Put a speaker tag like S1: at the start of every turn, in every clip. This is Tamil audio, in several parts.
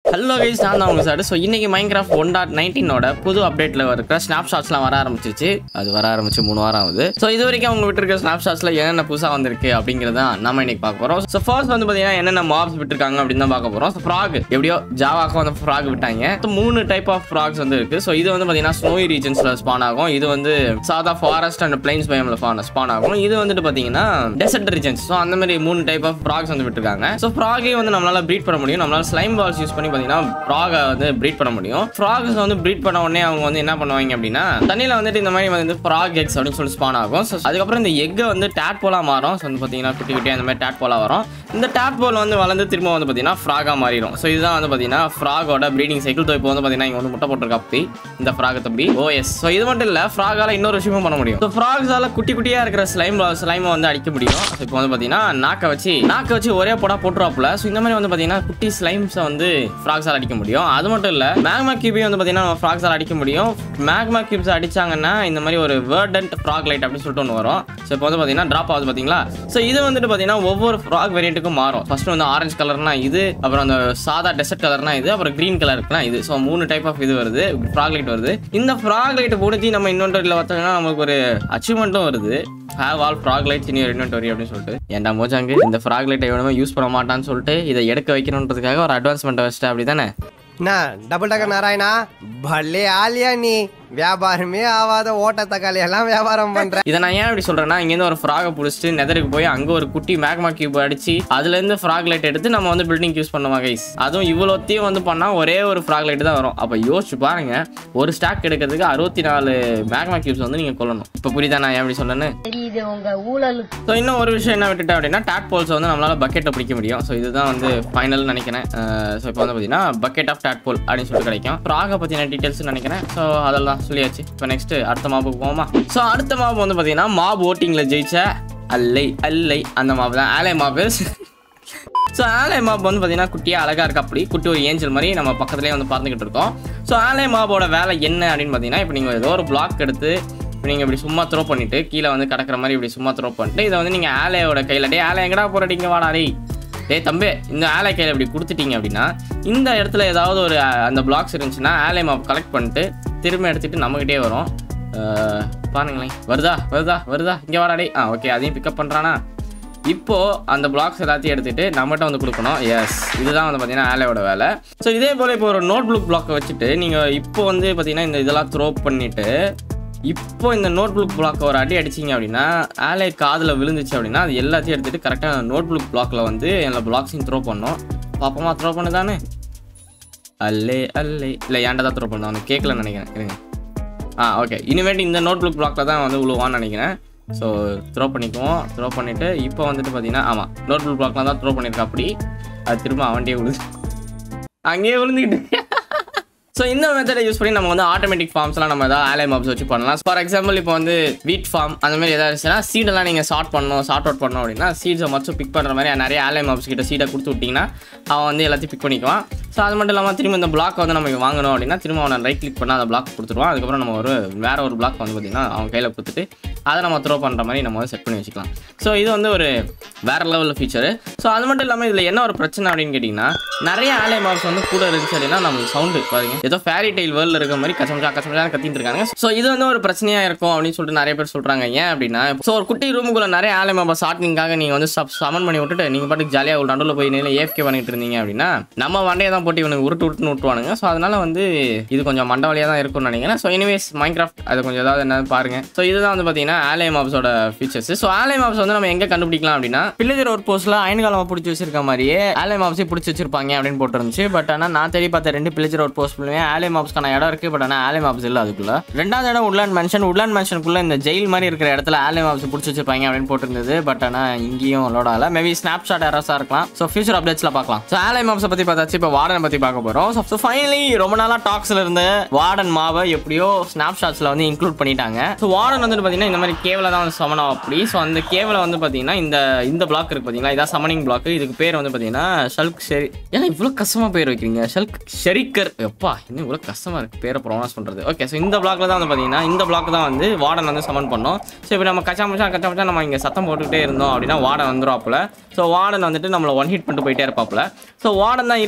S1: ஹலோ கைஸ் நான் தான் உங்க சார் ஸோ இன்னைக்கு மைன்கிராஃப்ட் ஒன் டாட் நைன்டீனோட புது அப்டேட்ல இருக்கிற ஸ்னாப் ஷாட்ஸ்லாம் வர ஆரம்பிச்சிச்சு அது வர ஆரம்பிச்சு மூணு வாரம் ஆகுது ஸோ இது வரைக்கும் அவங்க விட்டுருக்க ஸ்னாப் ஷாட்ஸ்ல என்னென்ன புதுசாக வந்திருக்கு அப்படிங்கிறத நம்ம இன்னைக்கு பார்க்க போறோம் ஸோ ஃபர்ஸ்ட் வந்து பார்த்தீங்கன்னா என்னென்ன மாப்ஸ் விட்டுருக்காங்க அப்படின்னு தான் பார்க்க போறோம் ஸோ ஃப்ராக் எப்படியோ ஜாவாக்கு வந்து ஃப்ராக் விட்டாங்க So, மூணு டைப் ஆஃப் ஃப்ராக்ஸ் வந்து இருக்கு ஸோ இது வந்து பார்த்தீங்கன்னா ஸ்னோய் ரீஜன்ஸ்ல ஸ்பான் ஆகும் இது வந்து சாதா ஃபாரஸ்ட் அண்ட் பிளைன்ஸ் பயம்ல ஸ்பான் ஆகும் இது வந்துட்டு பார்த்தீங்கன்னா டெசர்ட் ரீஜன்ஸ் ஸோ அந்த மாதிரி மூணு டைப் ஆஃப் ஃப்ராக்ஸ் வந்து விட்டுருக்காங்க ஸோ ஃப்ராகே வந்து நம்மளால ப்ரீட் பண்ண முடியும் நம்மளால ஸ்லைம் பால்ஸ் யூஸ் பண்ணி பார்த்தீங்கன்னா ஃப்ராகை வந்து ப்ரீட் பண்ண முடியும் ஃப்ராக்ஸ் வந்து ப்ரீட் பண்ண உடனே அவங்க வந்து என்ன பண்ணுவாங்க அப்படின்னா தண்ணியில் வந்துட்டு இந்த மாதிரி வந்து ஃப்ராக் எக்ஸ் அப்படின்னு சொல்லி ஸ்பான் ஆகும் ஸோ அதுக்கப்புறம் இந்த எக்கை வந்து டேட் போலாக மாறும் ஸோ வந்து பார்த்தீங்கன்னா குட்டி குட்டியாக இந்த மாதிரி டேட் போலாக வரும் இந்த டேட் போல் வந்து வளர்ந்து திரும்ப வந்து பார்த்தீங்கன்னா ஃப்ராகாக மாறிடும் ஸோ இதுதான் வந்து பார்த்தீங்கன்னா ஃப்ராகோட ப்ரீடிங் சைக்கிள் ஸோ இப்போ வந்து பார்த்தீங்கன்னா இங்கே வந்து முட்டை போட்டிருக்கா அப்படி இந்த ஃப்ராக் தம்பி ஓஎஸ் ஸோ இது மட்டும் இல்லை ஃப்ராகால இன்னொரு விஷயமும் பண்ண முடியும் ஸோ ஃப்ராக்ஸால குட்டி குட்டியாக இருக்கிற ஸ்லைம் ஸ்லைமை வந்து அடிக்க முடியும் ஸோ இப்போ வந்து பார்த்தீங்கன்னா நாக்கை வச்சு நாக்கை வச்சு ஒரே போடா போட்டுருவாப்புல ஸோ இந்த மாதிரி வந்து பார்த்தீங்கன்னா குட்டி ஸ்லைம்ஸை வந்து ஃப்ராக்ஸால் அடிக்க முடியும் அது மட்டும் இல்லை மேக்மா கியூபையும் வந்து பார்த்தீங்கன்னா நம்ம ஃப்ராக்ஸால் அடிக்க முடியும் மேக்மா கியூப்ஸ் அடிச்சாங்கன்னா இந்த மாதிரி ஒரு வேர்டன்ட் ஃப்ராக் லைட் அப்படின்னு சொல்லிட்டு ஒன்று வரும் ஸோ இப்போ வந்து பார்த்தீங்கன்னா ட்ராப் ஆகுது பார்த்தீங்களா ஸோ இது வந்துட்டு பார்த்தீங்கன்னா ஒவ்வொரு ஃப்ராக் வேரியண்ட்டுக்கும் மாறும் ஃபர்ஸ்ட் வந்து ஆரஞ்சு கலர்னா இது அப்புறம் அந்த சாதா டெசர்ட் கலர்னா இது அப்புறம் க்ரீன் கலர்னா இது ஸோ மூணு டைப் ஆஃப் இது வருது ஃப்ராக் லைட் வருது இந்த ஃப்ராக் லைட் முடிஞ்சு நம்ம இன்னொன்றில் பார்த்தோம்னா நமக்கு ஒரு அச்சீவ்மெண்ட்டும் வருது have all frog lights in your inventory அப்படின்னு சொல்லிட்டு ஏன்டா மோஜாங்க இந்த ஃப்ராக் லைட்டை எவனுமே யூஸ் பண்ண மாட்டான்னு சொல்லிட்டு இதை எடுக்க வைக்கணுன்றதுக்காக ஒரு அட்வான்ஸ்மெண்ட் வச்சுட்டு அப்படி தானே
S2: என்ன டபுள் டக்கர் நாராயணா பல்லே ஆலியா நீ வியாபாரமே ஆவாத ஓட்ட தக்காளி எல்லாம் வியாபாரம் பண்ற
S1: இதை நான் ஏன் இப்படி சொல்றேன்னா இங்கேருந்து ஒரு ஃப்ராகை பிடிச்சிட்டு நெதருக்கு போய் அங்கே ஒரு குட்டி மேக்மா கியூப் அடிச்சு அதுலேருந்து ஃப்ராக் லைட் எடுத்து நம்ம வந்து பில்டிங் யூஸ் பண்ணுவோம் கைஸ் அதுவும் இவ்வளோத்தையும் வந்து பண்ணால் ஒரே ஒரு ஃப்ராக் லைட் தான் வரும் அப்போ யோசிச்சு பாருங்க ஒரு ஸ்டாக் எடுக்கிறதுக்கு அறுபத்தி நாலு மேக்மா கியூப்ஸ் வந்து நீங்கள் கொல்லணும் இப்போ புரியுதா நான் ஏன் இப்படி சொன்னேன்னு
S3: தெரியுது உங்க ஊழல்
S1: ஸோ இன்னும் ஒரு விஷயம் என்ன விட்டுட்டேன் அப்படின்னா டாட் போல்ஸ் வந்து நம்மளால பக்கெட்டை பிடிக்க முடியும் ஸோ இதுதான் வந்து ஃபைனல் நினைக்கிறேன் ஸோ இப்போ வந்து பார்த்தீங்கன்னா பக்கெட் ஆஃப் டாட் போல் அப்படின்னு சொல்லிட்டு கிடைக்கும் ஃப்ராகை பற்றின டீட்டெயில்ஸ் நினைக்கிறேன் ஸோ அதெல்லாம் சொல்லியாச்சு இப்போ நெக்ஸ்ட் அடுத்த மாப்புக்கு போவோமா ஸோ அடுத்த மாப் வந்து பார்த்தீங்கன்னா மாப் ஓட்டிங்கில் ஜெயிச்ச அல்லை அல்லை அந்த மாப் தான் ஆலை மாப்பு ஸோ ஆலை மாப் வந்து பார்த்தீங்கன்னா குட்டியாக அழகாக இருக்கு அப்படி குட்டி ஒரு ஏஞ்சல் மாதிரி நம்ம பக்கத்துலேயே வந்து பார்த்துக்கிட்டு இருக்கோம் ஸோ ஆலை மாப்போட வேலை என்ன அப்படின்னு பார்த்தீங்கன்னா இப்போ நீங்கள் ஏதோ ஒரு பிளாக் எடுத்து இப்போ நீங்கள் இப்படி சும்மா த்ரோ பண்ணிட்டு கீழே வந்து கிடக்கிற மாதிரி இப்படி சும்மா த்ரோ பண்ணிட்டு இதை வந்து நீங்கள் ஆலையோட கையில் டே ஆலை எங்கடா போறீங்க வாடா டேய் டேய் தம்பி இந்த ஆலை கையில் இப்படி கொடுத்துட்டீங்க அப்படின்னா இந்த இடத்துல ஏதாவது ஒரு அஹ், அந்த பிளாக்ஸ் இருந்துச்சுன்னா ஆலை மாப் கலெக்ட் பண்ணிட்டு திரும்ப எடுத்துகிட்டு நம்மகிட்டே வரும் அஹ், பாருங்களேன் வருதா வருதா வருதா இங்கே வாடா டேய் ஆ ஓகே அதையும் பிக்கப் பண்ணுறானா இப்போ அந்த பிளாக்ஸ் எல்லாத்தையும் எடுத்துட்டு நம்மகிட்ட வந்து கொடுக்கணும் எஸ் இதுதான் வந்து பார்த்தீங்கன்னா ஆலையோட வேலை ஸோ இதே போல் இப்போ ஒரு நோட் புக் பிளாக்கை வச்சுட்டு நீங்கள் இப்போ வந்து பார்த்தீங்கன்னா இந்த இதெல்லாம் த்ரோ பண்ணிட்டு இப்போ இந்த நோட் புக் பிளாக் ஒரு அடி அடிச்சிங்க அப்படின்னா ஆலை காதில் விழுந்துச்சு அப்படின்னா அது எல்லாத்தையும் எடுத்துட்டு கரெக்டாக நோட் புக் பிளாக்ல வந்து எல்லா பிளாக்ஸையும் த்ரோ பண்ணோம் பாப்பமா த்ரோ பண்ணுதானே அல்லே அல்லே இல்லை ஏன்டா தான் த்ரோ பண்ணோம் அவனுக்கு கேட்கல நினைக்கிறேன் இருங்க ஆ ஓகே இனிமேட்டு இந்த நோட் புக் பிளாக்ல தான் வந்து உழுவான்னு நினைக்கிறேன் ஸோ த்ரோ பண்ணிக்குவோம் த்ரோ பண்ணிவிட்டு இப்போ வந்துட்டு பார்த்தீங்கன்னா ஆமாம் நோட் புக் பிளாக்ல தான் த்ரோ பண்ணியிருக்கா அப்படி அது திரும்ப அவன்கிட்டயே விழுது அங்கேயே விழுந்துக்கிட்டு ஸோ இந்த மெத்தடை யூஸ் பண்ணி நம்ம வந்து ஆட்டோமேட்டிக் ஃபார்ம்ஸ்லாம் நம்ம ஏதாவது ஆலை மாப்ஸ் வச்சு பண்ணலாம் ஃபார் எக்ஸாம்பிள் இப்போ வந்து வீட் ஃபார்ம் அந்த மாதிரி ஏதாவது இருந்துச்சுன்னா சீடெல்லாம் நீங்கள் ஷார்ட் பண்ணணும் ஷார்ட் அவுட் பண்ணணும் அப்படின்னா சீட்ஸை மட்டும் பிக் பண்ணுற மாதிரி நிறைய ஆலை மாப்ஸ் கிட்ட சீடை கொடுத்து விட்டிங்கன்னா அவன் வந்து எல்லாத்தையும் பிக் பண்ணிக்குவான் ஸோ அது மட்டும் இல்லாமல் திரும்ப இந்த பிளாக் வந்து நம்ம வாங்கணும் அப்படின்னா திரும்ப அவனை ரைட் கிளிக் பண்ணால் அந்த பிளாக் கொடுத்துருவான் அதுக்கப்புறம் நம்ம ஒரு வேற ஒரு பிளாக் வந்து பார்த்திங்கன்னா அவன் கையில் கொடுத்துட்டு அதை நம்ம த்ரோ பண்ணுற மாதிரி நம்ம வந்து செட் பண்ணி வச்சுக்கலாம் ஸோ இது வந்து ஒரு வேற லெவலில் ஃபீச்சரு ஸோ அது மட்டும் இல்லாமல் இதில் என்ன ஒரு பிரச்சனை அப்படின்னு கேட்டிங்கன்னா நிறைய ஆலை மாப்ஸ் வந்து கூட இருந்துச்சு அப்படின்னா நமக்கு சவுண்டு பாருங்க ஏதோ ஃபேரி டைல் வேர்ல்டில் இருக்க மாதிரி கச்சமச்சா கச்சமச்சா கத்திட்டு இருக்காங்க ஸோ இது வந்து ஒரு பிரச்சனையாக இருக்கும் அப்படின்னு சொல்லிட்டு நிறைய பேர் சொல்கிறாங்க ஏன் அப்படின்னா ஸோ ஒரு குட்டி ரூமுக்குள்ள நிறைய ஆலை மாப்ஸ் ஷார்ட்னிங்காக நீங்கள் வந்து சமன் பண்ணி விட்டுட்டு நீங்கள் பாட்டுக்கு ஜாலியாக ஒரு நடுவில் போய் நின்று ஏஃப்கே பண்ணிட்டு இருந்தீங்க அப்படின்னா நம்ம வண்டையை தான் போட்டு இவனுக்கு உருட்டு உருட்டுன்னு விட்டுவானுங்க ஸோ அதனால வந்து இது கொஞ்சம் மண்டவழியாக தான் இருக்கும்னு நினைக்கிறேன் ஸோ எனிவேஸ் மைன்கிராஃப்ட் அது கொஞ்சம் ஏதாவது என்ன பாருங்க ஸோ இதுதான் வந்து பார்த்தீங்கன்னா ஆலை மாப்ஸோட ஃபீச்சர்ஸ் ஸோ ஆலை மாப்ஸ் வந்து நம்ம எங்கே கண்டுபிடிக்கலாம் அப்படின்னா பிள்ளைஜர் ஒரு போஸ்ட்ல அயன் காலமாக பிடிச்சி வச்சிருக்க மாதிரியே ஆலை மாப்ஸே பிடிச்சி வச்சிருப்பாங்க அப்படின்னு போட்டுருந்துச்சு பட் ஆனால் நான் தேடி பார்த்த ரெண்டு பிள்ளைஜர் ஒரு போஸ்ட்லையுமே ஆலை மாப்ஸ்க்கான இடம் இருக்கு பட் ஆனால் ஆலை மாப்ஸ் இல்லை அதுக்குள்ள ரெண்டாவது இடம் உட்லாண்ட் மென்ஷன் உட்லாண்ட் மென்ஷனுக்குள்ள இந்த ஜெயில் மாதிரி இருக்கிற இடத்துல ஆலை மாப்ஸ் பிடிச்சி வச்சிருப்பாங்க அப்படின்னு போட்டிருந்தது பட் ஆனால் இங்கேயும் லோட் ஆகல மேபி ஸ்னாப் ஷாட் எரஸாக இருக்கலாம் ஸோ ஃபியூச்சர் அப்டேட்ஸ்ல பார்க்கலாம் ஸோ ஆலை மாப்ஸை பற்றி பார்த்தாச்சு இப்போ வார்டனை பற்றி பார்க்க போகிறோம் ஸோ ஃபைனலி ரொம்ப நாளாக டாக்ஸில் இருந்த வார்டன் மாவை எப்படியோ ஸ்னாப் ஷாட்ஸில் வந்து இன்க்ளூட் பண்ணிட்டாங்க ஸோ வார்டன் வந்துட்டு பார்த்தீங்கன்னா இந்த மாதிரி கேவில் தான் வந்து சமனம் அப்படி ஸோ அந்த கேவில் வந்து பார்த்தீங்கன்னா இந்த இந்த பிளாக் இருக்கு பார்த்தீங்களா இதான் சமனிங் பிளாக் இதுக்கு பேர் வந்து பார்த்தீங்கன்னா ஷல்க் ஷெரி ஏன்னா இவ்வளோ கஷ்டமாக பேர் வைக்கிறீங்க ஷல்க் ஷெரிக்கர் எப்பா இன்னும் இவ்வளோ கஷ்டமாக இருக்குது பேரை ப்ரொனவுன்ஸ் பண்ணுறது ஓகே ஸோ இந்த பிளாக்ல தான் வந்து பார்த்தீங்கன்னா இந்த பிளாக் தான் வந்து வார்டன் வந்து சமன் பண்ணோம் ஸோ இப்போ நம்ம கச்சா மச்சா கச்சா மச்சா நம்ம இங்கே சத்தம் போட்டுக்கிட்டே இருந்தோம் அப்படின்னா வார்டன் வந்துருவாப்புல ஸோ வார்டன் வந்துட்டு நம்மளை ஒன் ஹிட் பண்ணிட்டு போயிட்டே இருப்பாப்புல ஸோ வார்டன் தான் இருக்கிறதுலே வந்து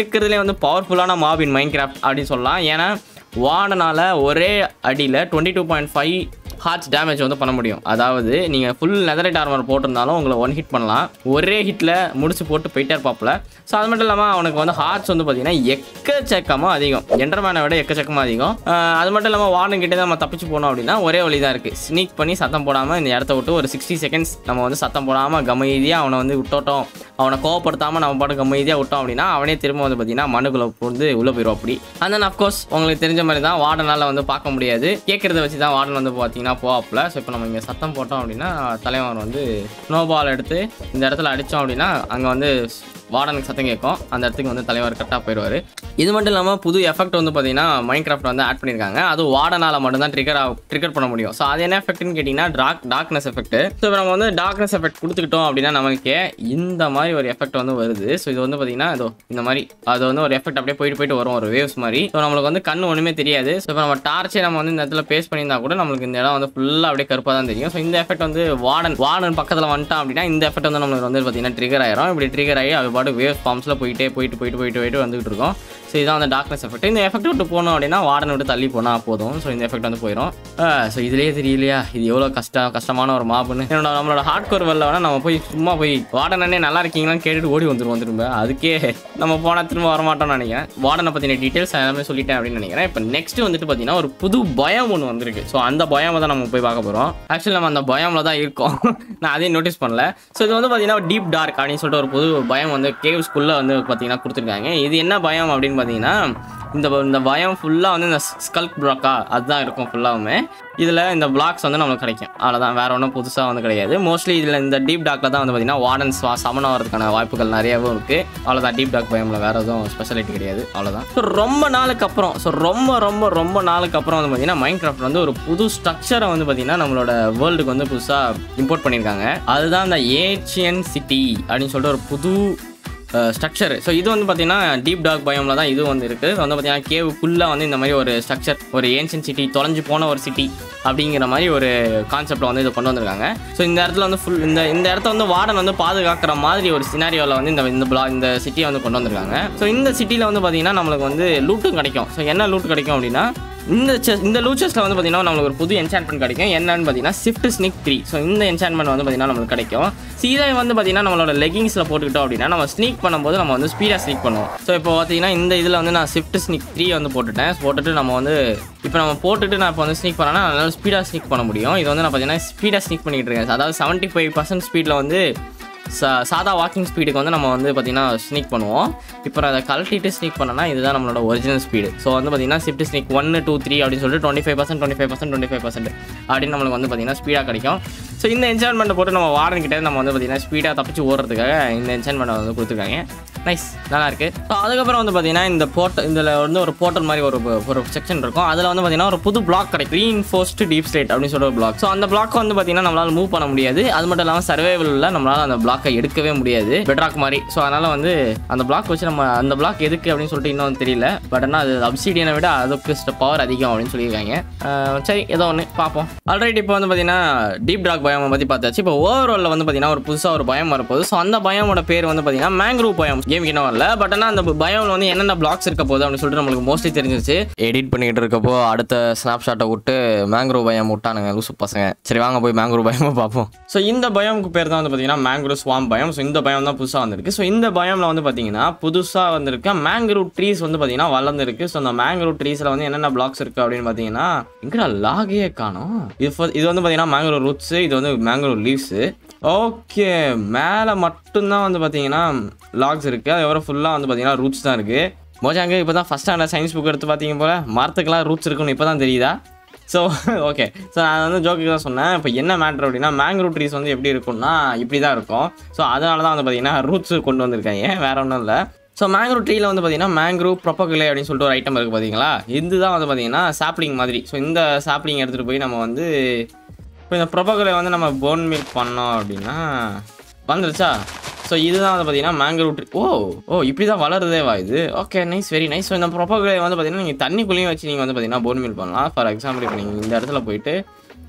S1: வந்து பவர்ஃபுல்லான மாப் இன் மைண்ட் கிராஃப்ட் அப்படின்னு சொல்லலாம் ஏன்னா வார்டனால் ஒரே அடியில் twenty two point five hearts damage வந்து பண்ண முடியும் அதாவது நீங்கள் ஃபுல் நெதரைட் ஆர்மர் போட்டிருந்தாலும் உங்களை ஒன் ஹிட் பண்ணலாம் ஒரே ஹிட்டில் முடிச்சு போட்டு போயிட்டே இருப்பாப்புல ஸோ அது மட்டும் இல்லாமல் அவனுக்கு வந்து ஹார்ட்ஸ் வந்து பார்த்தீங்கன்னா எக்கச்சக்கமாக அதிகம் என்டர்மேனை விட எக்கச்சக்கமாக அதிகம் ஆஹ் அது மட்டும் இல்லாமல் வார்டன் கிட்டே நம்ம தப்பிச்சு போனோம் அப்படின்னா ஒரே வழி தான் இருக்குது ஸ்னீக் பண்ணி சத்தம் போடாமல் இந்த இடத்த விட்டு ஒரு சிக்ஸ்டி செகண்ட்ஸ் நம்ம வந்து சத்தம் போடாமல் கமைதியாக அவனை வந்து விட்டோட்டோம் அவனை கோவப்படுத்தாமல் நம்ம பாட்டு கமைதியாக விட்டோம் அப்படின்னா அவனே திரும்ப வந்து பார்த்தீங்கன்னா மனுக்குள்ள வந்து உள்ளே போயிடும் அப்படி அண்ட் தென் அஃப்கோர்ஸ் உங்களுக்கு தெரிஞ்ச மாதிரி தான் வார்டனால் வந்து பார்க்க முடியாது கேட்குறத வச்சு தான் வார்டன் வந்து பார்த்தீங்கன்னா போவாப்புல ஸோ இப்போ நம்ம இங்கே சத்தம் போட்டோம் அப்படின்னா தலைவன் வந்து ஸ்னோபால் எடுத்து இந்த இடத்துல அடித்தோம் அப்படின்னா அங்கே வந்து வார்டனுக்கு சத்தம் கேட்கும் அந்த இடத்துக்கு வந்து தலைவர் கரெக்டாக போயிடுவார் இது மட்டும் இல்லாமல் புது எஃபெக்ட் வந்து பார்த்தீங்கன்னா மைண்ட் கிராஃப்ட் வந்து ஆட் பண்ணியிருக்காங்க அது வார்டனால் மட்டும்தான் ட்ரிகர் ட்ரிகர் பண்ண முடியும் ஸோ அது என்ன எஃபெக்ட்னு கேட்டிங்கன்னா டார்க் டார்க்னஸ் எஃபெக்ட் ஸோ இப்போ நம்ம வந்து டார்க்னஸ் எஃபெக்ட் கொடுத்துக்கிட்டோம் அப்படின்னா நமக்கு இந்த மாதிரி ஒரு எஃபெக்ட் வந்து வருது ஸோ இது வந்து பார்த்தீங்கன்னா இதோ இந்த மாதிரி அது வந்து ஒரு எஃபெக்ட் அப்படியே போயிட்டு போயிட்டு வரும் ஒரு வேவ்ஸ் மாதிரி ஸோ நம்மளுக்கு வந்து கண் ஒன்றுமே தெரியாது ஸோ இப்போ நம்ம டார்ச்சே நம்ம வந்து இந்த இடத்துல பேஸ்ட் பண்ணியிருந்தா கூட நம்மளுக்கு இந்த இடம் வந்து ஃபுல்லாக அப்படியே கருப்பாக தான் தெரியும் ஸோ இந்த எஃபெக்ட் வந்து வார்டன் வார்டன் பக்கத்தில் வந்துட்டான் அப்படின்னா இந்த எஃபெக்ட் வந்து நம்மளுக்கு வந்து பார்த்தீங்கன்னா ட்ரிகர் ஆயிரும் இப்படி ட்ரிகர் ஆகி அது பாட்டு வேவ் ஃபார்ம்ஸில் போயிட்டே போயிட்டு போயிட்டு போயிட்டு போயிட்டு வந்துகிட்டு இருக்கோம் ஸோ இதான் அந்த டார்க்னஸ் எஃபெக்ட் இந்த எஃபெக்ட் விட்டு போனோம் அப்படின்னா வார்டன் விட்டு தள்ளி போனால் போதும் ஸோ இந்த எஃபெக்ட் வந்து போயிடும் ஸோ இதுலேயே தெரியலையா இது எவ்வளோ கஷ்டம் கஷ்டமான ஒரு மாப்புன்னு என்னோட நம்மளோட ஹார்ட் கோர் வெளில வேணால் நம்ம போய் சும்மா போய் வார்டனே நல்லா இருக்கீங்களான்னு கேட்டுட்டு ஓடி வந்துருவோம் திரும்ப அதுக்கே நம்ம போனால் திரும்ப வரமாட்டோம்னு நினைக்கிறேன் வார்டனை பற்றின டீட்டெயில்ஸ் எல்லாமே சொல்லிட்டேன் அப்படின்னு நினைக்கிறேன் இப்போ நெக்ஸ்ட் வந்துட்டு பார்த்தீங்கன்னா ஒரு புது பயம் ஒன்று வந்திருக்கு ஸோ அந்த பயம் தான் நம்ம போய் பார்க்க போகிறோம் ஆக்சுவலி நம்ம அந்த பயமில் தான் இருக்கோம் நான் அதையும் நோட்டீஸ் பண்ணல ஸோ இது வந்து பார்த்தீங்கன்னா டீப் டார்க் அப்படின்னு சொல்லிட்டு ஒரு புது பயம் வந்து கேவ்ஸ்குள்ளே வந்து பார்த்தீங்கன்னா கொடுத்துருக்காங்க இது என்ன பயம் அப்படின்னு பார்த்தீங்கன்னா இந்த இந்த பயம் ஃபுல்லாக வந்து இந்த ஸ்கல்க் பிளாக்கா அதுதான் இருக்கும் ஃபுல்லாகவுமே இதில் இந்த பிளாக்ஸ் வந்து நம்மளுக்கு கிடைக்கும் அவ்வளோதான் வேற ஒன்றும் புதுசாக வந்து கிடையாது மோஸ்ட்லி இதில் இந்த டீப் டாக்ல தான் வந்து பார்த்தீங்கன்னா வார்டன்ஸ் சமன் ஆகிறதுக்கான வாய்ப்புகள் நிறையாவும் இருக்குது அவ்வளோதான் டீப் டாக் பயமில் வேறு எதுவும் ஸ்பெஷாலிட்டி கிடையாது அவ்வளோதான் ஸோ ரொம்ப நாளுக்கு அப்புறம் ஸோ ரொம்ப ரொம்ப ரொம்ப நாளுக்கு அப்புறம் வந்து பார்த்தீங்கன்னா மைண்ட் கிராஃப்ட் வந்து ஒரு புது ஸ்ட்ரக்சரை வந்து பார்த்தீங்கன்னா நம்மளோட வேர்ல்டுக்கு வந்து புதுசாக இம்போர்ட் பண்ணியிருக்காங்க அதுதான் இந்த ஏச்சியன் சிட்டி அப்படின்னு சொல்லிட்டு ஒரு புது ஸ்ட்ரக்சர் ஸோ இது வந்து பார்த்தீங்கன்னா டீப் டாக் பயமில் தான் இது வந்து இருக்குது வந்து பார்த்தீங்கன்னா கேவுக்குள்ளே வந்து இந்த மாதிரி ஒரு ஸ்ட்ரக்சர் ஒரு ஏன்ஷியன் சிட்டி தொலைஞ்சு போன ஒரு சிட்டி அப்படிங்கிற மாதிரி ஒரு கான்செப்டை வந்து இதை கொண்டு வந்திருக்காங்க ஸோ இந்த இடத்துல வந்து ஃபுல் இந்த இந்த இடத்த வந்து வார்டன் வந்து பாதுகாக்கிற மாதிரி ஒரு சினாரியோவில் வந்து இந்த இந்த பிளா இந்த சிட்டியை வந்து கொண்டு வந்திருக்காங்க ஸோ இந்த சிட்டியில் வந்து பார்த்தீங்கன்னா நம்மளுக்கு வந்து லூட்டும் கிடைக்கும் ஸோ என்ன லூட் கிடைக்கும் அப்படின்னா இந்த செஸ் இந்த லூச்சஸில் வந்து பார்த்தீங்கன்னா நம்மளுக்கு ஒரு புது என்சான்மெண்ட் கிடைக்கும் என்னன்னு பார்த்தீங்கன்னா ஷிஃப்ட் ஸ்னிக் த்ரீ ஸோ இந்த என்சான்மெண்ட் வந்து பார்த்தீங்கன்னா நம்மளுக்கு கிடைக்கும் சீதை வந்து பார்த்தீங்கன்னா நம்மளோட லெகிங்ஸில் போட்டுக்கிட்டோம் அப்படின்னா நம்ம ஸ்னீக் பண்ணும்போது நம்ம வந்து ஸ்பீடாக ஸ்னீக் பண்ணுவோம் ஸோ இப்போ பார்த்தீங்கன்னா இந்த இதில் வந்து நான் ஷிஃப்ட் ஸ்னிக் த்ரீ வந்து போட்டுட்டேன் போட்டுட்டு நம்ம வந்து இப்போ நம்ம போட்டுட்டு நான் இப்போ வந்து ஸ்னீக் பண்ணேன்னா அதனால ஸ்பீடாக ஸ்னீக் பண்ண முடியும் இது வந்து நான் பார்த்தீங்கன்னா ஸ்பீடாக ஸ்னீக் பண்ணிக்கிட்டு இருக்கேன் அதாவது செவன்ட்டி ஃபைவ் பர்சன்ட் ஸ்பீடில் வந்து சா சாதா வாக்கிங் ஸ்பீடுக்கு வந்து நம்ம வந்து பார்த்திங்கன்னா ஸ்னீக் பண்ணுவோம் இப்போ அதை கழட்டிட்டு ஸ்னீக் பண்ணனா இதுதான் நம்மளோட ஒரிஜினல் ஸ்பீடு ஸோ வந்து பார்த்திங்கன்னா ஷிஃப்ட் ஸ்னீக் ஒன்று டூ த்ரீ அப்படின்னு சொல்லிட்டு twenty five percent twenty five percent twenty five percent அப்படின்னு நம்மளுக்கு வந்து பார்த்திங்கன்னா ஸ்பீடாக கிடைக்கும் ஸோ இந்த என்ஜாய்மெண்ட்டை போட்டு நம்ம வார்டன் கிட்டே நம்ம வந்து பார்த்திங்கன்னா ஸ்பீடாக தப்பிச்சு ஓடுறதுக்காக இந்த என்ஜாய்மெண்ட்டை வந்து கொடுத்துருக்காங்க நைஸ் நல்லா இருக்கு ஸோ அதுக்கப்புறம் வந்து பார்த்தீங்கன்னா இந்த போர்ட்டல் இதில் வந்து ஒரு போர்ட்டல் மாதிரி ஒரு ஒரு செக்ஷன் இருக்கும் அதில் வந்து பார்த்தீங்கன்னா ஒரு புது பிளாக் கிடைக்கும் க்ரீன் ஃபோஸ்ட் டீப் ஸ்டேட் அப்படின்னு சொல்லிட்டு ஒரு பிளாக் ஸோ அந்த பிளாக் வந்து பார்த்தீங்கன்னா நம்மளால மூவ் பண்ண முடியாது அது மட்டும் இல்லாமல் சர்வைவலில் நம்மளால அந்த பிளாக்கை எடுக்கவே முடியாது பெட்ராக் மாதிரி ஸோ அதனால வந்து அந்த பிளாக் வச்சு நம்ம அந்த பிளாக் எதுக்கு அப்படின்னு சொல்லிட்டு இன்னும் தெரியல பட் ஆனால் அது அப்சீடியனை விட அதுக்கு பவர் அதிகம் அப்படின்னு சொல்லியிருக்காங்க அஹ் சரி ஏதோ ஒன்று பார்ப்போம் ஆல்ரெடி இப்போ வந்து பார்த்தீங்கன்னா டீப் டாக் பயம் பற்றி பார்த்தாச்சு இப்போ ஓவராலில் வந்து பார்த்தீங்கன்னா ஒரு புதுசாக ஒரு பயம் வரப்போகுது ஸோ அந்த பயமோட பேர் வந்து பார்த்தீங்கன்னா மேங்க்ரூவ் பயம் கேம் என்ன வரல பட் ஆனால் அந்த பயம்ல வந்து என்னென்ன பிளாக்ஸ் இருக்க போகுது அப்படின்னு சொல்லிட்டு நம்மளுக்கு மோஸ்ட்லி தெரிஞ்சிருச்சு எடிட் பண்ணிக்கிட்டு இருக்கப்போ அடுத்த ஸ்னாப் ஷாட்டை விட்டு மேங்க்ரூவ் பயம் விட்டானுங்க லூசு பசங்க சரி வாங்க போய் மேங்க்ரூவ் பயமாக பார்ப்போம் ஸோ இந்த பயமுக்கு பேர் தான் வந்து பார்த்தீங்கன்னா மேங்க்ரூவ் ஸ்வாம் பயம் ஸோ இந்த பயம் தான் புதுசாக வந்திருக்கு ஸோ இந்த பயமில் வந்து பார்த்தீங்கன்னா புதுசாக வந்திருக்க மேங்க்ரூவ் ட்ரீஸ் வந்து பார்த்தீங்கன்னா வளர்ந்துருக்கு ஸோ அந்த மேங்க்ரூவ் ட்ரீஸில் வந்து என்னென்ன பிளாக்ஸ் இருக்குது அப்படின்னு பார்த்தீங்கன்னா எங்கடா லாகே காணும் இது ஃப- இது வந்து பார்த்தீங்கன்னா மேங்க்ரூவ் ரூட்ஸு இது வந்து மேங்க்ரூவ் லீவ்ஸு ஓகே மேலே மட்டும்தான் வந்து பார்த்தீங்கன்னா லாக்ஸ் இருக்குது அதுக்கப்புறம் ஃபுல்லாக வந்து பார்த்தீங்கன்னா ரூட்ஸ் தான் இருக்குது மோஜாங்க இப்போ தான் ஃபஸ்ட் ஸ்டாண்டர்ட் சயின்ஸ் புக் எடுத்து பார்த்தீங்க போல மரத்துக்கெல்லாம் ரூட்ஸ் இருக்குன்னு இப்போ தான் தெரியுதா ஸோ ஓகே ஸோ நான் வந்து ஜோக்கு தான் சொன்னேன் இப்போ என்ன மேட்ரு அப்படின்னா மேங்க்ரூவ் ட்ரீஸ் வந்து எப்படி இருக்கும்னா இப்படி தான் இருக்கும் ஸோ அதனால தான் வந்து பார்த்தீங்கன்னா ரூட்ஸ் கொண்டு வந்திருக்காங்க வேற ஒன்றும் இல்லை ஸோ மேங்க்ரூவ் ட்ரீல வந்து பார்த்தீங்கன்னா மேங்க்ரூவ் ப்ரொப்பகுலே அப்படின்னு சொல்லிட்டு ஒரு ஐட்டம் இருக்குது பார்த்தீங்களா இதுதான் வந்து பார்த்தீங்கன்னா சாப்ளிங் மாதிரி ஸோ இந்த சாப்ளிங் எடுத்துகிட்டு போய் நம்ம வந்து இப்போ இந்த ப்ரொபகுலை வந்து நம்ம போன் மில்க் பண்ணோம் அப்படின்னா வந்துருச்சா ஸோ இதுதான் வந்து பார்த்தீங்கன்னா மேங்க்ரூவ் ட்ரீ ஓ ஓ இப்படி தான் வளருதேவா இது okay nice very nice so இந்த ப்ரொபகுலை வந்து பார்த்தீங்கன்னா நீங்கள் தண்ணிக்குள்ளேயும் வச்சு நீங்கள் வந்து பார்த்தீங்கன்னா போன் மில்க் பண்ணலாம் ஃபார் எக்ஸாம்பிள் இப்போ நீங்கள் இந்த இடத்துல போயிட்டு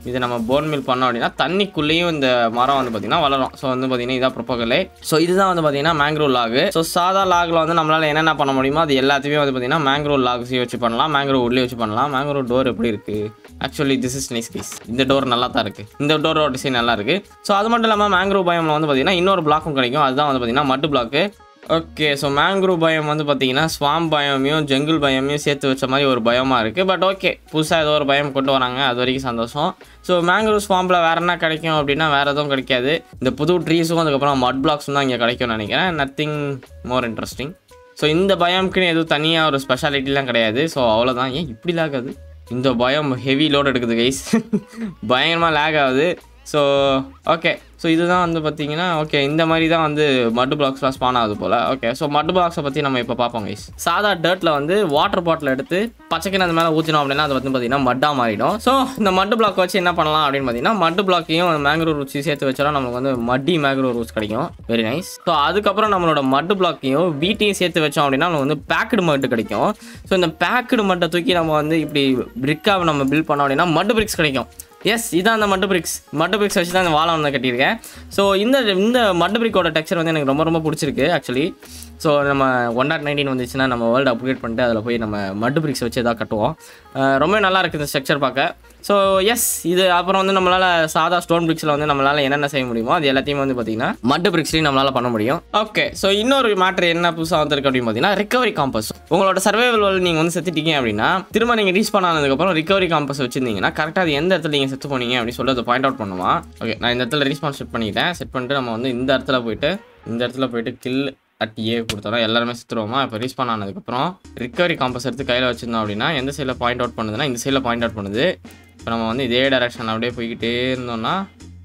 S1: இது நம்ம போன் மில் பண்ணோம் அப்படின்னா தண்ணிக்குள்ளேயும் இந்த மரம் வந்து பார்த்தீங்கன்னா வளரும் ஸோ வந்து பார்த்தீங்கன்னா இதான் ப்ரொப்பகலே ஸோ இதுதான் வந்து பார்த்தீங்கன்னா மேங்க்ரோவ் லாகு ஸோ சாதா லாகில் வந்து நம்மளால் என்னென்ன பண்ண முடியுமோ அது எல்லாத்தையுமே வந்து பார்த்தீங்கன்னா மேங்க்ரோவ் லாக்ஸையும் வச்சு பண்ணலாம் மேங்க்ரோவ் உள்ளே வச்சு பண்ணலாம் மேங்க்ரோவ் டோர் எப்படி இருக்குது actually this is nice case இந்த டோர் நல்லா தான் இருக்குது இந்த டோரோட டிசைன் நல்லா இருக்குது ஸோ அது மட்டும் இல்லாமல் மேங்க்ரோவ் பயமில் வந்து பார்த்தீங்கன்னா இன்னொரு பிளாக்கும் கிடைக்கும் அதுதான் வந்து பார்த்தீங்கன்னா மட்டு பிளாக்கு ஓகே ஸோ மேங்க்ரூவ் பயம் வந்து பார்த்தீங்கன்னா ஸ்வாம் பயமையும் ஜங்கிள் பயமையும் சேர்த்து வச்ச மாதிரி ஒரு பயமாக இருக்குது பட் ஓகே புதுசாக ஏதோ ஒரு பயம் கொண்டு வராங்க அது வரைக்கும் சந்தோஷம் ஸோ மேங்க்ரூவ் ஸ்வாம்பில் வேறு என்ன கிடைக்கும் அப்படின்னா வேறு எதுவும் கிடைக்காது இந்த புது ட்ரீஸும் அதுக்கப்புறம் மட் பிளாக்ஸும் தான் இங்கே கிடைக்கும்னு நினைக்கிறேன் நத்திங் மோர் இன்ட்ரெஸ்டிங் ஸோ இந்த பயம்க்குன்னு எதுவும் தனியாக ஒரு ஸ்பெஷாலிட்டிலாம் கிடையாது ஸோ அவ்வளோதான் ஏன் இப்படி லேக் ஆகுது இந்த பயம் ஹெவி லோட் எடுக்குது கைஸ் பயங்கரமாக லேக் ஆகுது ஸோ ஓகே ஸோ இதுதான் வந்து பார்த்தீங்கன்னா ஓகே இந்த மாதிரி தான் வந்து மட்டு பிளாக்ஸ்லாம் ஸ்பான் ஆகுது போல் ஓகே ஸோ மட்டு பிளாக்ஸை பற்றி நம்ம இப்போ பார்ப்போம் கைஸ் சாதா டர்ட்டில் வந்து வாட்டர் பாட்டில் எடுத்து பச்சைக்கின அந்த மேலே ஊற்றினோம் அப்படின்னா அது வந்து பார்த்தீங்கன்னா மட்டாக மாறிடும் ஸோ இந்த மட்டு பிளாக் வச்சு என்ன பண்ணலாம் அப்படின்னு பார்த்தீங்கன்னா மட்டு பிளாக்கையும் மேங்க்ரோவ் ரூட்ஸ் சேர்த்து வச்சாலும் நமக்கு வந்து மட்டி மேங்க்ரோவ் ரூட்ஸ் கிடைக்கும் வெரி நைஸ் ஸோ அதுக்கப்புறம் நம்மளோட மட்டு பிளாக்கையும் வீட்டையும் சேர்த்து வச்சோம் அப்படின்னா நமக்கு வந்து பேக்கடு மட்டு கிடைக்கும் ஸோ இந்த பேக்கடு மட்டை தூக்கி நம்ம வந்து இப்படி பிரிக்காக நம்ம பில்ட் பண்ணோம் அப்படின்னா மட்டு பிரிக்ஸ் கிடைக்கும் எஸ் இதான் அந்த மட்டு பிரிக்ஸ் மட்டு பிரிக்ஸ் வச்சு தான் இந்த வாழை வந்து கட்டியிருக்கேன் ஸோ இந்த இந்த மட்டு பிரிக்கோட டெக்ஸ்சர் வந்து எனக்கு ரொம்ப ரொம்ப பிடிச்சிருக்கு ஆக்சுவலி ஸோ நம்ம ஒன் நாட் நைன்டீன் வந்துச்சுன்னா நம்ம வேர்ல்டு அப்கிரேட் பண்ணிட்டு அதில் போய் நம்ம மட்டு பிரிக்ஸ் வச்சு எதாவது கட்டுவோம் அஹ் ரொம்ப நல்லா இருக்குது இந்த ஸ்ட்ரக்சர் பார்க்க ஸோ எஸ் இது அப்புறம் வந்து நம்மளால் சாதா ஸ்டோன் பிரிக்ஸில் வந்து நம்மளால் என்னென்ன செய்ய முடியுமோ அது எல்லாத்தையும் வந்து பார்த்தீங்கன்னா மட்டு பிரிக்ஸ்லையும் நம்மளால் பண்ண முடியும் ஓகே ஸோ இன்னொரு மேட்ரு என்ன புதுசாக வந்திருக்கு அப்படின்னு பார்த்தீங்கன்னா ரிகவரி காம்பஸ் உங்களோட சர்வைவல் நீங்கள் வந்து செத்துட்டீங்க அப்படின்னா திரும்ப நீங்கள் ரீச் பண்ணாததுக்கப்புறம் ரிகவரி காம்பஸ் வச்சிருந்தீங்கன்னா கரெக்டாக அது எந்த இடத்துல நீங்கள் செத்து போனீங்க அப்படின்னு சொல்லி அதை பாயிண்ட் அவுட் பண்ணுவான் ஓகே நான் இந்த இடத்துல ரீஸ்பான்ஸ் செட் பண்ணிக்கிட்டேன் செட் பண்ணிட்டு நம்ம வந்து இந்த இடத்துல போயிட்டு இந்த இடத்துல போயிட்டு கில் அட் ஏ கொடுத்தோம் எல்லாருமே செத்துருவோமா இப்போ ரீஸ்பான் ஆனதுக்கப்புறம் ரிகவரி காம்பஸ் எடுத்து கையில் வச்சிருந்தோம் அப்படின்னா எந்த சைடில் பாயிண்ட் அவுட் பண்ணுதுன்னா இந்த சைடில் பாயிண்ட் அவுட் பண்ணுது இப்போ நம்ம வந்து இதே டைரக்ஷன் அப்படியே போய்கிட்டே இருந்தோம்னா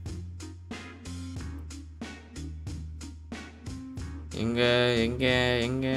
S1: எங்கே எங்கே எங்கே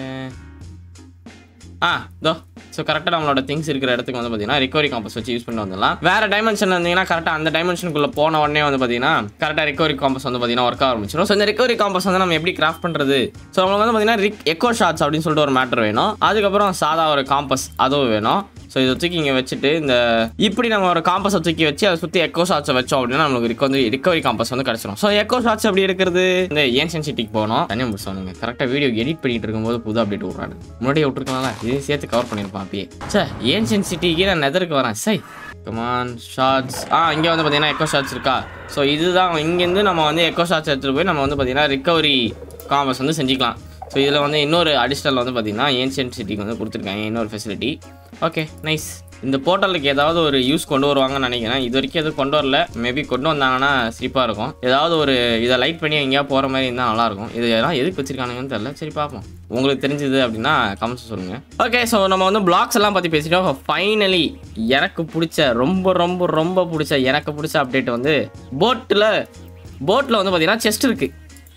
S1: ஆ தோ ஸோ கரெக்டாக நம்மளோட திங்ஸ் இருக்கிற இடத்துக்கு வந்து பார்த்தீங்கன்னா ரிகவரி காம்பஸ் வச்சு யூஸ் பண்ணி வந்துடலாம் வேறு டைமென்ஷன் இருந்தீங்கன்னா கரெக்டாக அந்த டைமென்ஷனுக்குள்ளே போன உடனே வந்து பார்த்தீங்கன்னா கரெக்டாக ரிகவரி காம்பஸ் வந்து பார்த்தீங்கன்னா ஒர்க் ஆரம்பிச்சிடும் ஸோ இந்த ரிகவரி காம்பஸ் வந்து நம்ம எப்படி கிராஃப்ட் பண்ணுறது ஸோ நம்மளுக்கு வந்து பார்த்தீங்கன்னா ரிக் எக்கோ ஷாட்ஸ் அப்படின்னு சொல்லிட்டு ஒரு மேட்டர் வேணும் அதுக்கப்புறம் சாதா ஒரு காம்பஸ் அதுவும் வேணும் ஸோ இதை தூக்கி இங்கே வச்சுட்டு இந்த இப்படி நம்ம ஒரு காம்பஸை தூக்கி வச்சு அதை சுற்றி எக்கோ ஷாட்ஸை வச்சோம் அப்படின்னா நம்மளுக்கு ரிக் வந்து ரிகவரி காம்பஸ் வந்து கிடச்சிரும் ஸோ எக்கோ ஷாட்ஸ் எப்படி எடுக்கிறது இந்த ஏன்ஷன் சிட்டிக்கு போகணும் தனியாக முடிச்சோம் கரெக்டாக வீடியோ எடிட் பண்ணிட்டு இருக்கும்போது புது அப்டேட் விட்றாரு முன்னாடியே விட்டுருக்கலாம்ல இதையும் சேர்த்து கவர் பண்ணியிருப்பான் அப்பயே சே ஏன்ஷன் சிட்டிக்கு நான் நெதருக்கு வரேன் சை கமான் ஷார்ட்ஸ் ஆ இங்கே வந்து பார்த்தீங்கன்னா எக்கோ ஷாட்ஸ் இருக்கா ஸோ இதுதான் இங்கேருந்து நம்ம வந்து எக்கோ ஷாட்ஸ் எடுத்துகிட்டு போய் நம்ம வந்து பார்த்தீங்கன்னா ரிகவரி காம்பஸ் வந்து செஞ்சுக்கலாம் ஸோ இதில் வந்து இன்னொரு அடிஷ்னல் வந்து பார்த்தீங்கன்னா ஏன்ஷியன்ட் சிட்டிக்கு வந்து கொடுத்துருக்காங்க இன்னொரு ஃபெசிலிட்டி ஓகே நைஸ் இந்த போர்ட்டலுக்கு ஏதாவது ஒரு யூஸ் கொண்டு வருவாங்கன்னு நினைக்கிறேன் இது வரைக்கும் எதுவும் கொண்டு வரல மேபி கொண்டு வந்தாங்கன்னா சிரிப்பாக இருக்கும் ஏதாவது ஒரு இதை லைட் பண்ணி எங்கேயா போகிற மாதிரி இருந்தால் நல்லாயிருக்கும் இது எல்லாம் எதுக்கு வச்சிருக்கானுங்கன்னு தெரியல சரி பார்ப்போம் உங்களுக்கு தெரிஞ்சது அப்படின்னா கமெண்ட்ஸ் சொல்லுங்கள் ஓகே ஸோ நம்ம வந்து பிளாக்ஸ் எல்லாம் பற்றி பேசிட்டோம் ஃபைனலி எனக்கு பிடிச்ச ரொம்ப ரொம்ப ரொம்ப பிடிச்ச எனக்கு பிடிச்ச அப்டேட் வந்து போட்டில் போட்டில் வந்து பார்த்தீங்கன்னா செஸ்ட் இருக்குது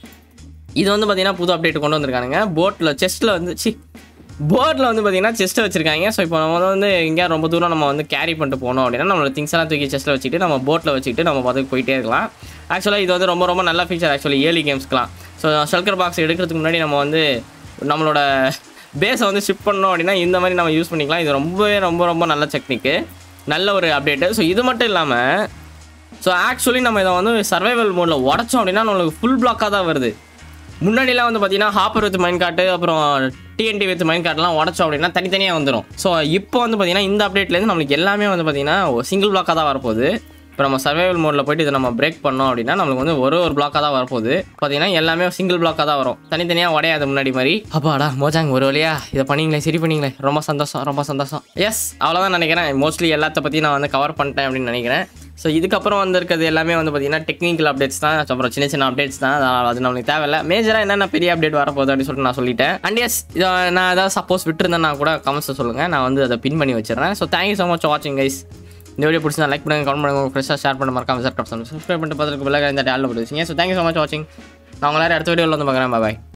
S1: இது வந்து பார்த்தீங்கன்னா புது அப்டேட் கொண்டு வந்திருக்கானுங்க போட்டில் செஸ்ட்டில் வந்து சி போர்டில் வந்து பார்த்தீங்கன்னா செஸ்ட்டை வச்சிருக்காங்க ஸோ இப்போ நம்ம வந்து எங்கேயா ரொம்ப தூரம் நம்ம வந்து கேரி பண்ணிட்டு போனோம் அப்படின்னா நம்மளோட திங்ஸ் எல்லாம் தூக்கி செஸ்ட்டில் வச்சுட்டு நம்ம போட்டில் வச்சுக்கிட்டு நம்ம பார்த்து போயிட்டே இருக்கலாம் ஆக்சுவலாக இது வந்து ரொம்ப ரொம்ப நல்ல ஃபீச்சர் ஆக்சுவலி ஏர்லி கேம்ஸ்க்குலாம் ஸோ ஷல்கர் பாக்ஸ் எடுக்கிறதுக்கு முன்னாடி நம்ம வந்து நம்மளோட பேஸை வந்து ஷிப் பண்ணோம் அப்படின்னா இந்த மாதிரி நம்ம யூஸ் பண்ணிக்கலாம் இது ரொம்பவே ரொம்ப ரொம்ப நல்ல டெக்னிக்கு நல்ல ஒரு அப்டேட்டு ஸோ இது மட்டும் இல்லாமல் ஸோ ஆக்சுவலி நம்ம இதை வந்து சர்வைவல் மோடில் உடச்சோம் அப்படின்னா நம்மளுக்கு ஃபுல் பிளாக்காக தான் வருது முன்னாடிலாம் வந்து பார்த்தீங்கன்னா ஹாப்பர் வித் மைண்ட் கார்ட்டு அப்புறம் டிஎன்டி வித் மைண்ட் கார்ட்லாம் உடச்சோம் அப்படின்னா தனித்தனியாக வந்துடும் ஸோ இப்போ வந்து பார்த்தீங்கன்னா இந்த அப்டேட்லேருந்து நம்மளுக்கு எல்லாமே வந்து பார்த்தீங்கன்னா சிங்கிள் பிளாக்காக தான் வரப்போகுது இப்போ நம்ம சர்வைவல் மோடில் போயிட்டு இதை நம்ம பிரேக் பண்ணோம் அப்படின்னா நம்மளுக்கு வந்து ஒரு ஒரு பிளாக்காக தான் வரப்போகுது பார்த்தீங்கன்னா எல்லாமே சிங்கிள் பிளாக்காக தான் வரும் தனித்தனியாக உடையாது முன்னாடி மாதிரி அப்பாடா மோஜாங்க ஒரு வழியா இதை பண்ணீங்களே சரி பண்ணீங்களே ரொம்ப சந்தோஷம் ரொம்ப சந்தோஷம் எஸ் அவ்வளோதான் நினைக்கிறேன் மோஸ்ட்லி எல்லாத்த பற்றி நான் வந்து கவர் பண்ணிட்டேன் அப்படின்னு நினைக்கிறேன் ஸோ இதுக்கப்புறம் வந்திருக்கிறது எல்லாமே வந்து பார்த்தீங்கன்னா டெக்னிக்கல் அப்டேட்ஸ் தான் அப்புறம் சின்ன சின்ன அப்டேட்ஸ் தான் அது- அது நம்மளுக்கு தேவையில்ல மேஜராக என்னென்ன பெரிய அப்டேட் வரப்போகுது அப்படின்னு சொல்லிட்டு நான் சொல்லிட்டேன் அண்ட் எஸ் இதை நான் ஏதாவது சப்போஸ் விட்டுருந்தேன்னா கூட கமெண்ட்ஸில் சொல்லுங்கள் நான் வந்து அதை பின் பண்ணி வச்சிடுறேன் ஸோ தேங்க்யூ ஸோ மச் வாட்சிங் கைஸ் இந்த வீடியோ பிடிச்சா லைக் பண்ணுங்க கமெண்ட் பண்ணுங்க உங்கள் ஃப்ரெஷ்ஷாக ஷேர் பண்ண மறக்காம சப்ஸ்கிரைப் பண்ணிட்டு பார்த்துருக்கு பிள்ளைங்க இந்த டேலில் போட்டு வச்சிங்க ஸோ தேங்க்யூ ஸோ மச் வாட்சிங் நான் உங்களை அடுத்த வீடியோவில் வந்து பார்க்குறேன் பாய்